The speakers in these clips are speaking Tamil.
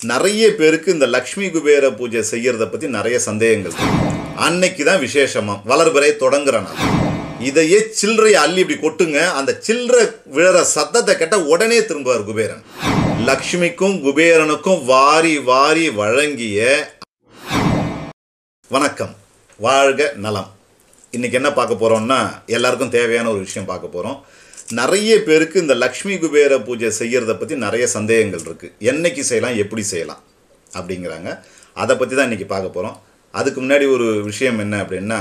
நிறைய பேருக்கு இந்த லக்ஷ்மி குபேர பூஜை செய்யறத பற்றி நிறைய சந்தேகங்கள் இருக்கு. அன்னைக்கு தான் விசேஷமா வளர்பிறை தொடங்குற நாள் இதையே சில்லறையை அள்ளி இப்படி கொட்டுங்க அந்த சில்லறை விழற சத்தத்தை கேட்ட உடனே திரும்புவார் குபேரன் லக்ஷ்மிக்கும் குபேரனுக்கும் வாரி வாரி வழங்கிய வணக்கம் வாழ்க நலம் இன்னைக்கு என்ன பார்க்க போறோம்னா எல்லாருக்கும் தேவையான ஒரு விஷயம் பார்க்க போறோம் நிறைய பேருக்கு இந்த லக்ஷ்மி குபேர பூஜை செய்யறத பற்றி நிறைய சந்தேகங்கள் இருக்கு என்னைக்கு செய்யலாம் எப்படி செய்யலாம் அப்படிங்கிறாங்க அதை பற்றி தான் இன்னைக்கு பார்க்க போகிறோம் அதுக்கு முன்னாடி ஒரு விஷயம் என்ன அப்படின்னா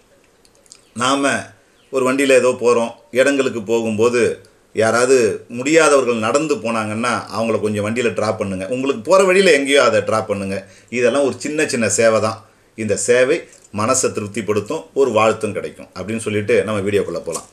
நாம் ஒரு வண்டியில் ஏதோ போகிறோம் இடங்களுக்கு போகும்போது யாராவது முடியாதவர்கள் நடந்து போனாங்கன்னா அவங்கள கொஞ்சம் வண்டியில் ட்ராப் பண்ணுங்க உங்களுக்கு போகிற வழியில் எங்கேயோ அதை ட்ராப் பண்ணுங்க இதெல்லாம் ஒரு சின்ன சின்ன சேவை தான் இந்த சேவை மனசை திருப்திப்படுத்தும் ஒரு வாழ்த்தும் கிடைக்கும் அப்படின்னு சொல்லிட்டு நம்ம வீடியோக்குள்ளே போகலாம்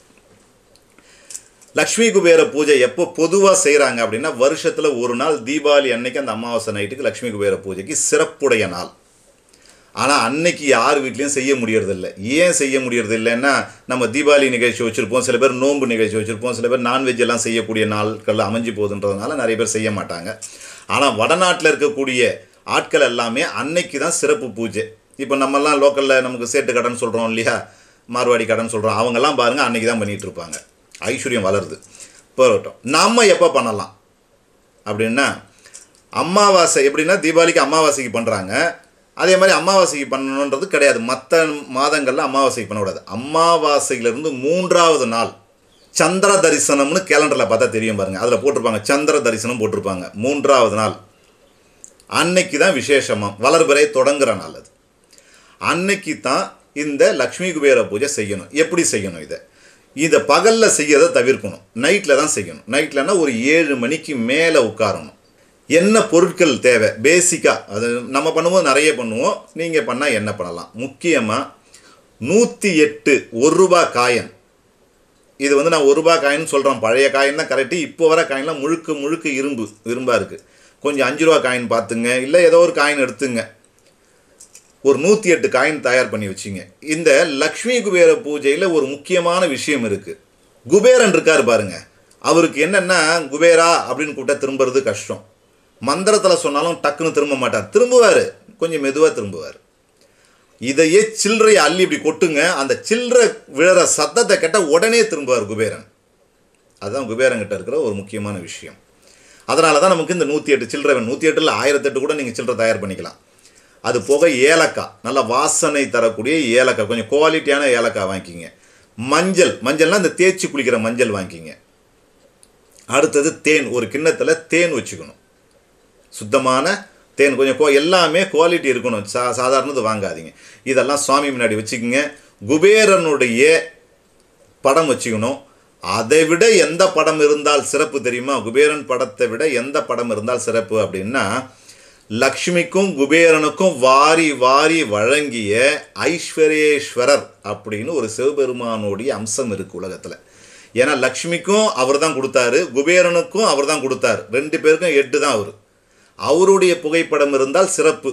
லக்ஷ்மி குபேர பூஜை எப்போ பொதுவாக செய்கிறாங்க அப்படின்னா வருஷத்தில் ஒரு நாள் தீபாவளி அன்னைக்கு அந்த அமாவாசை நைட்டுக்கு லக்ஷ்மி குபேர பூஜைக்கு சிறப்புடைய நாள் ஆனால் அன்னைக்கு யார் வீட்லேயும் செய்ய முடியறதில்ல ஏன் செய்ய முடியறது இல்லைன்னா நம்ம தீபாவளி நிகழ்ச்சி வச்சுருப்போம் சில பேர் நோன்பு நிகழ்ச்சி வச்சுருப்போம் சில பேர் நான்வெஜ் எல்லாம் செய்யக்கூடிய நாட்கள் அமைஞ்சு போகுதுன்றதுனால நிறைய பேர் செய்ய மாட்டாங்க ஆனால் வடநாட்டில் இருக்கக்கூடிய ஆட்கள் எல்லாமே அன்னைக்கு தான் சிறப்பு பூஜை இப்போ நம்மலாம் லோக்கலில் நமக்கு சேட்டு கடன் சொல்கிறோம் இல்லையா மார்வாடி கடன் சொல்கிறோம் அவங்கெல்லாம் பாருங்கள் அன்னைக்கு தான் பண்ணிகிட்டு இருப்பாங்க ஐஸ்வர்யம் வளருது போகட்டும் நம்ம எப்போ பண்ணலாம் அப்படின்னா அமாவாசை எப்படின்னா தீபாவளிக்கு அமாவாசைக்கு பண்ணுறாங்க அதே மாதிரி அமாவாசைக்கு பண்ணணுன்றது கிடையாது மற்ற மாதங்களில் அமாவாசைக்கு பண்ணக்கூடாது அமாவாசையிலிருந்து மூன்றாவது நாள் சந்திர தரிசனம்னு கேலண்டரில் பார்த்தா தெரியும் பாருங்கள் அதில் போட்டிருப்பாங்க சந்திர தரிசனம் போட்டிருப்பாங்க மூன்றாவது நாள் அன்னைக்கு தான் விசேஷமாக வளர்பிறை தொடங்குற நாள் அது அன்னைக்கு தான் இந்த லக்ஷ்மி குபேர பூஜை செய்யணும் எப்படி செய்யணும் இதை இதை பகலில் செய்யறதை தவிர்க்கணும் நைட்டில் தான் செய்யணும் நைட்லனா ஒரு ஏழு மணிக்கு மேலே உட்காரணும் என்ன பொருட்கள் தேவை பேசிக்காக அது நம்ம பண்ணும்போது நிறைய பண்ணுவோம் நீங்கள் பண்ணால் என்ன பண்ணலாம் முக்கியமாக நூற்றி எட்டு ஒரு ரூபா காயின் இது வந்து நான் ஒரு ரூபா காயின்னு சொல்கிறேன் பழைய காயின் தான் கரெக்டு இப்போ வர காயின்லாம் முழுக்க முழுக்க இரும்பு இரும்பாக இருக்குது கொஞ்சம் அஞ்சு ரூபா காயின் பார்த்துங்க இல்லை ஏதோ ஒரு காயின் எடுத்துங்க ஒரு நூற்றி எட்டு காயின் தயார் பண்ணி வச்சிங்க இந்த லக்ஷ்மி குபேர பூஜையில் ஒரு முக்கியமான விஷயம் இருக்குது குபேரன் இருக்கார் பாருங்க அவருக்கு என்னென்னா குபேரா அப்படின்னு கூப்பிட்டா திரும்புறது கஷ்டம் மந்திரத்தில் சொன்னாலும் டக்குன்னு திரும்ப மாட்டார் திரும்புவார் கொஞ்சம் மெதுவாக திரும்புவார் இதையே சில்லறையை அள்ளி இப்படி கொட்டுங்க அந்த சில்லறை விழற சத்தத்தை கேட்ட உடனே திரும்புவார் குபேரன் அதுதான் குபேரங்கிட்ட இருக்கிற ஒரு முக்கியமான விஷயம் அதனால தான் நமக்கு இந்த நூற்றி எட்டு சில்லறை வேணும் நூற்றி எட்டில் ஆயிரத்தெட்டு கூட நீங்கள் சில்லறை தயார் பண்ணிக்கலாம் அது போக ஏலக்காய் நல்ல வாசனை தரக்கூடிய ஏலக்காய் கொஞ்சம் குவாலிட்டியான ஏலக்காய் வாங்கிக்கிங்க மஞ்சள் மஞ்சள்னா இந்த தேய்ச்சி குளிக்கிற மஞ்சள் வாங்கிக்கிங்க அடுத்தது தேன் ஒரு கிண்ணத்தில் தேன் வச்சுக்கணும் சுத்தமான தேன் கொஞ்சம் கோ எல்லாமே குவாலிட்டி இருக்கணும் சா சாதாரணது வாங்காதீங்க இதெல்லாம் சுவாமி முன்னாடி வச்சுக்கோங்க குபேரனுடைய படம் வச்சுக்கணும் அதை விட எந்த படம் இருந்தால் சிறப்பு தெரியுமா குபேரன் படத்தை விட எந்த படம் இருந்தால் சிறப்பு அப்படின்னா லக்ஷ்மிக்கும் குபேரனுக்கும் வாரி வாரி வழங்கிய ஐஸ்வர்யேஸ்வரர் அப்படின்னு ஒரு சிவபெருமானுடைய அம்சம் இருக்குது உலகத்தில் ஏன்னா லக்ஷ்மிக்கும் அவர் தான் கொடுத்தாரு குபேரனுக்கும் அவர் தான் கொடுத்தாரு ரெண்டு பேருக்கும் எட்டு தான் அவர் அவருடைய புகைப்படம் இருந்தால் சிறப்பு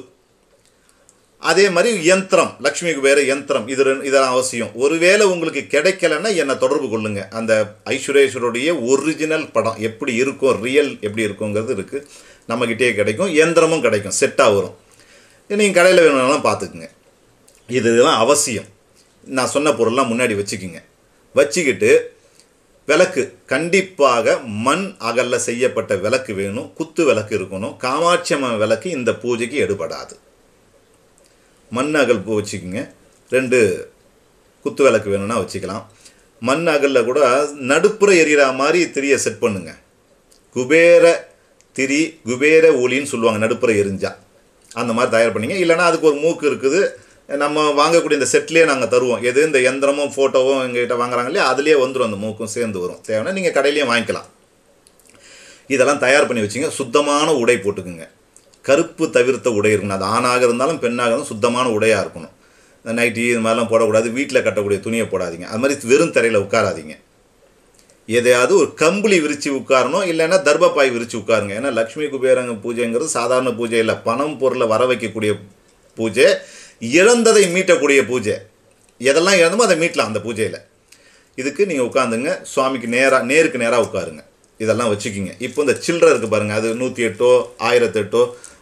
அதே மாதிரி யந்திரம் லக்ஷ்மி குபேர யந்திரம் இது ரெண்டு- இதெல்லாம் அவசியம் ஒருவேளை உங்களுக்கு கிடைக்கலன்னா என்னை தொடர்பு கொள்ளுங்க அந்த ஐஸ்வரேஸ்வருடைய ஒரிஜினல் படம் எப்படி இருக்கும் ரியல் எப்படி இருக்குங்கிறது இருக்குது நம்மக்கிட்டே கிடைக்கும் யந்திரமும் கிடைக்கும் செட்டாக வரும் நீங்கள் கடையில் வேணும்னாலும் பார்த்துக்குங்க இது இதெல்லாம் அவசியம் நான் சொன்ன பொருள்லாம் முன்னாடி வச்சுக்கிங்க வச்சுக்கிட்டு விளக்கு கண்டிப்பாக மண் அகல்ல செய்யப்பட்ட விளக்கு வேணும் குத்து விளக்கு இருக்கணும் காமாட்சி அம்மன் விளக்கு இந்த பூஜைக்கு எடுபடாது மண் அகல் பூ வச்சுக்கோங்க ரெண்டு குத்து விளக்கு வேணும்னா வச்சுக்கலாம் மண் அகலில் கூட நடுப்புற எரியிற மாதிரி திரியை செட் பண்ணுங்க குபேர திரி குபேர ஒளின்னு சொல்லுவாங்க நடுப்புற எரிஞ்சா அந்த மாதிரி தயார் பண்ணிங்க இல்லைன்னா அதுக்கு ஒரு மூக்கு இருக்குது நம்ம வாங்கக்கூடிய இந்த செட்லேயே நாங்கள் தருவோம் எது இந்த எந்திரமும் ஃபோட்டோவும் எங்ககிட்ட வாங்குறாங்க இல்லையா அதுலேயே வந்துடும் அந்த மூக்கும் சேர்ந்து வரும் தேவைன்னா நீங்கள் கடையிலேயே வாங்கிக்கலாம் இதெல்லாம் தயார் பண்ணி வச்சுங்க சுத்தமான உடை போட்டுக்குங்க கருப்பு தவிர்த்த உடை இருக்கணும் அது ஆணாக இருந்தாலும் பெண்ணாக இருந்தாலும் சுத்தமான உடையாக இருக்கணும் இந்த நைட்டி இது மாதிரிலாம் போடக்கூடாது வீட்டில் கட்டக்கூடிய துணியை போடாதீங்க அது மாதிரி வெறும் தரையில் உட்காராதீங்க எதையாவது ஒரு கம்பளி விரித்து உட்காரணும் இல்லைன்னா தர்பப்பாய் விரித்து உட்காருங்க ஏன்னா லக்ஷ்மி குபேரங்க பூஜைங்கிறது சாதாரண பூஜை இல்லை பணம் பொருளை வர வைக்கக்கூடிய பூஜை இழந்ததை மீட்டக்கூடிய பூஜை எதெல்லாம் இழந்தமோ அதை மீட்டலாம் அந்த பூஜையில் இதுக்கு நீங்கள் உட்காந்துங்க சுவாமிக்கு நேராக நேருக்கு நேராக உட்காருங்க இதெல்லாம் வச்சுக்கிங்க இப்போ இந்த சில்லறை இருக்குது பாருங்கள் அது நூற்றி எட்டோ ஆயிரத்தெட்டோ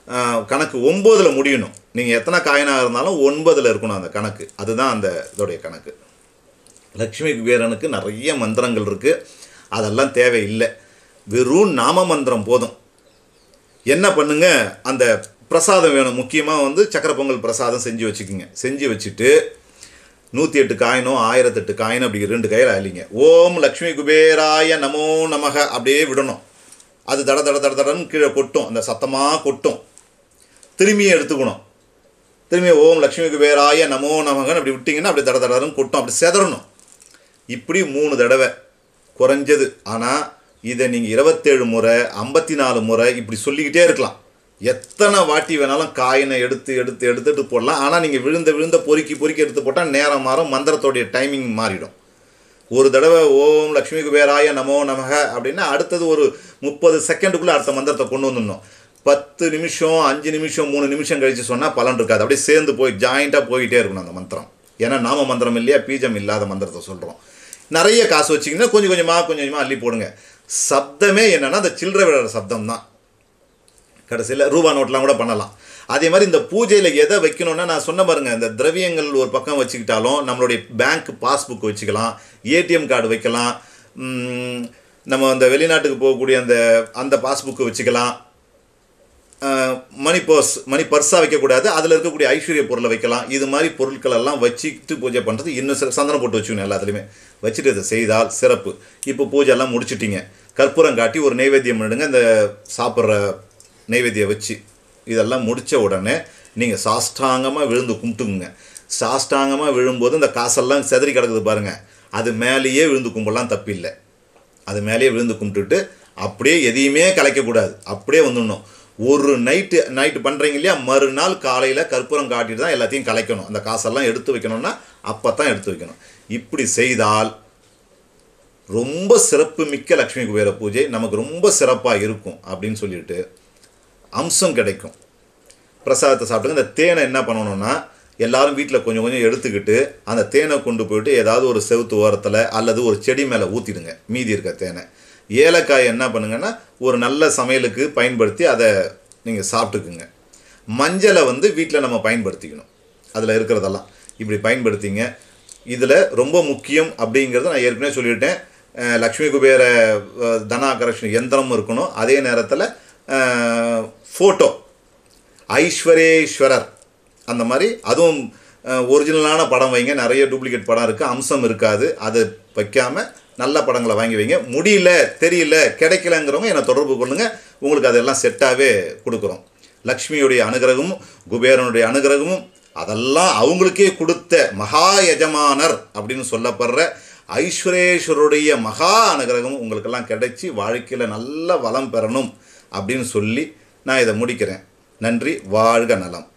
ஆஹ், கணக்கு ஒம்போதில் முடியணும் நீங்கள் எத்தனை காயினாக இருந்தாலும் ஒன்பதில் இருக்கணும் அந்த கணக்கு அதுதான் அந்த இதோடைய கணக்கு லக்ஷ்மி குபேரனுக்கு நிறைய மந்திரங்கள் இருக்குது அதெல்லாம் தேவையில்லை வெறும் நாம மந்திரம் போதும் என்ன பண்ணுங்க அந்த பிரசாதம் வேணும் முக்கியமாக வந்து சக்கரை பொங்கல் பிரசாதம் செஞ்சு வச்சுக்கோங்க செஞ்சு வச்சுட்டு நூற்றி எட்டு காயினோ ஆயிரத்தெட்டு காயினோ அப்படி ரெண்டு கையில் அழிங்க ஓம் லக்ஷ்மி குபேராய நமோ நமக அப்படியே விடணும் அது தட தட தட தடன்னு கீழே கொட்டும் அந்த சத்தமாக கொட்டும் திரும்பியும் எடுத்துக்கணும் திரும்பி ஓம் லக்ஷ்மி குபேராய நமோ நமகன்னு அப்படி விட்டிங்கன்னா அப்படி தட தடன்னு கொட்டும் அப்படி செதறணும் இப்படி மூணு தடவை குறைஞ்சது ஆனால் இதை நீங்கள் இருபத்தேழு முறை ஐம்பத்தி நாலு முறை இப்படி சொல்லிக்கிட்டே இருக்கலாம் எத்தனை வாட்டி வேணாலும் காயினை எடுத்து எடுத்து எடுத்துட்டு போடலாம் ஆனால் நீங்கள் விழுந்த விழுந்த பொறுக்கி பொறுக்கி எடுத்து போட்டால் நேரம் மாறும் மந்திரத்தோடைய டைமிங் மாறிடும் ஒரு தடவை ஓம் லக்ஷ்மி குபேராய நமோ நமக அப்படின்னா அடுத்தது ஒரு முப்பது செகண்டுக்குள்ளே அடுத்த மந்திரத்தை கொண்டு வந்துடணும் பத்து நிமிஷம் அஞ்சு நிமிஷம் மூணு நிமிஷம் கழித்து சொன்னால் பலன் இருக்காது அப்படியே சேர்ந்து போய் ஜாயிண்ட்டாக போய்கிட்டே இருக்கணும் அந்த மந்திரம் ஏன்னா நாம மந்திரம் இல்லையா பீஜம் இல்லாத மந்திரத்தை சொல்கிறோம் நிறைய காசு வச்சிங்கன்னா கொஞ்சம் கொஞ்சமாக கொஞ்சம் கொஞ்சமாக அள்ளி போடுங்க சப்தமே என்னன்னா அந்த சில்லறை விழற சப்தம் தான் கடைசியில் ரூபா நோட்லாம் கூட பண்ணலாம் அதே மாதிரி இந்த பூஜையில் எதை வைக்கணும்னா நான் சொன்ன பாருங்க இந்த திரவியங்கள் ஒரு பக்கம் வச்சுக்கிட்டாலும் நம்மளுடைய பேங்க் பாஸ்புக் வச்சுக்கலாம் ஏடிஎம் கார்டு வைக்கலாம் ம், நம்ம அந்த வெளிநாட்டுக்கு போகக்கூடிய அந்த அந்த பாஸ்புக்கு வச்சுக்கலாம் அஹ், மணி பர்ஸ் மணி பர்ஸாக வைக்கக்கூடாது அதில் இருக்கக்கூடிய ஐஸ்வர்ய பொருளை வைக்கலாம் இது மாதிரி பொருட்கள் எல்லாம் வச்சுக்கிட்டு பூஜை பண்ணுறது இன்னும் சில சந்தனம் போட்டு வச்சுக்கணும் எல்லாத்துலேயுமே வச்சுட்டு இதை செய்தால் சிறப்பு இப்போ பூஜை எல்லாம் முடிச்சிட்டிங்க கற்பூரம் காட்டி ஒரு நைவேத்தியம் பண்ணிடுங்க இந்த சாப்பிட்ற நைவேத்தியம் வச்சு இதெல்லாம் முடித்த உடனே நீங்கள் சாஷ்டாங்கமாக விழுந்து கும்பிட்டுக்குங்க சாஷ்டாங்கமாக விழும்போது இந்த காசெல்லாம் செதறி கிடக்குது பாருங்கள் அது மேலேயே விழுந்து கும்பிடலாம் தப்பில்லை அது மேலேயே விழுந்து கும்பிட்டுட்டு அப்படியே எதையுமே கலைக்கக்கூடாது அப்படியே வந்துடணும் ஒரு நைட்டு நைட்டு பண்ணுறீங்க இல்லையா மறுநாள் காலையில் கற்பூரம் காட்டிட்டு தான் எல்லாத்தையும் கலைக்கணும் அந்த காசெல்லாம் எடுத்து வைக்கணும்னா அப்போ தான் எடுத்து வைக்கணும் இப்படி செய்தால் ரொம்ப சிறப்பு மிக்க லக்ஷ்மி குபேர பூஜை நமக்கு ரொம்ப சிறப்பாக இருக்கும் அப்படின்னு சொல்லிட்டு அம்சம் கிடைக்கும் பிரசாதத்தை சாப்பிட்டுங்க இந்த தேனை என்ன பண்ணணும்னா எல்லாரும் வீட்டில் கொஞ்சம் கொஞ்சம் எடுத்துக்கிட்டு அந்த தேனை கொண்டு போயிட்டு ஏதாவது ஒரு செவுத்து ஓரத்தில் அல்லது ஒரு செடி மேலே ஊற்றிடுங்க மீதி இருக்க தேனை ஏலக்காய் என்ன பண்ணுங்கன்னா ஒரு நல்ல சமையலுக்கு பயன்படுத்தி அதை நீங்கள் சாப்பிட்டுக்குங்க மஞ்சளை வந்து வீட்டில் நம்ம பயன்படுத்திக்கணும் அதில் இருக்கிறதெல்லாம் இப்படி பயன்படுத்திங்க இதில் ரொம்ப முக்கியம் அப்படிங்கிறத நான் ஏற்கனவே சொல்லிவிட்டேன் அஹ் லக்ஷ்மி குபேர அஹ், தனாகரஷ்ண யந்திரமும் இருக்கணும் அதே நேரத்தில் ஃபோட்டோ ஐஸ்வரேஸ்வரர் அந்த மாதிரி அதுவும் அஹ், ஒரிஜினலான படம் வைங்க நிறைய டூப்ளிகேட் படம் இருக்குது அம்சம் இருக்காது அது வைக்காமல் நல்ல படங்களை வாங்கி வைங்க முடியல தெரியல கிடைக்கலங்கிறவங்க என்னை தொடர்பு கொள்ளுங்கள் உங்களுக்கு அதெல்லாம் செட்டாகவே கொடுக்குறோம் லக்ஷ்மியுடைய அனுகிரகமும் குபேரனுடைய அனுகிரகமும் அதெல்லாம் அவங்களுக்கே கொடுத்த மகா எஜமானர் அப்படின்னு சொல்லப்படுற ஐஸ்வரேஸ்வருடைய மகா அனுகிரகமும் உங்களுக்கெல்லாம் கிடைச்சி வாழ்க்கையில் நல்ல வளம் பெறணும் அப்படின்னு சொல்லி நான் இதை முடிக்கிறேன் நன்றி வாழ்க நலம்